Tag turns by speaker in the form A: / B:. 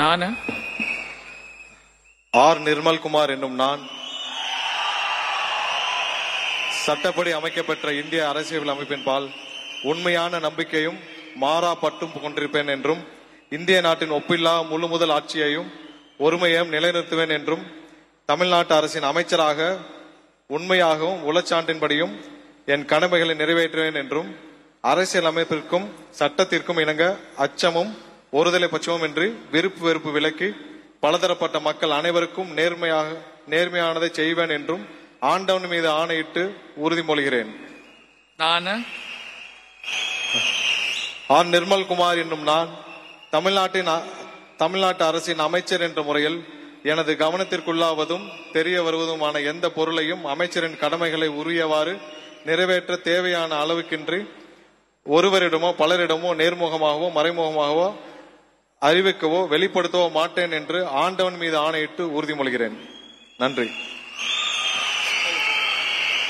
A: நான்
B: ஆர் நிர்மல்குமார் என்னும் நான் சட்டப்படி அமைக்கப்பெற்ற இந்திய அரசியல் அமைப்பின் பால் உண்மையான நம்பிக்கையும் மாறா பட்டும் கொண்டிருப்பேன் என்றும் இந்திய நாட்டின் ஒப்பில்லா முழு முதல் ஆட்சியையும் ஒருமையையும் நிலைநிறுத்துவேன் என்றும் தமிழ்நாட்டு அரசின் அமைச்சராக உண்மையாகவும் உளச்சான்றின்படியும் என் கடமைகளை நிறைவேற்றுவேன் என்றும் அரசியல் அமைப்பிற்கும் சட்டத்திற்கும் இணங்க அச்சமும் ஒருதலை பட்சமும் இன்றி விருப்பு வெறுப்பு விலக்கி பலதரப்பட்ட மக்கள் அனைவருக்கும் நேர்மையாக நேர்மையானதை செய்வேன் என்றும் ஆண்டவன் மீது ஆணையிட்டு உறுதிமொழிகிறேன்
A: நான்
B: ஆர் நிர்மல்குமார் என்னும் நான் தமிழ்நாட்டின் அ- தமிழ்நாட்டு அரசின் அமைச்சர் என்ற முறையில் எனது கவனத்திற்குள்ளாவதும் தெரிய வருவதுமான எந்த பொருளையும் அமைச்சரின் கடமைகளை உரியவாறு நிறைவேற்ற தேவையான அளவுக்கின்றி ஒருவரிடமோ பலரிடமோ நேர்முகமாகவோ மறைமுகமாகவோ அறிவிக்கவோ வெளிப்படுத்தவோ மாட்டேன் என்று ஆண்டவன் மீது ஆணையிட்டு உறுதிமொழிகிறேன் நன்றி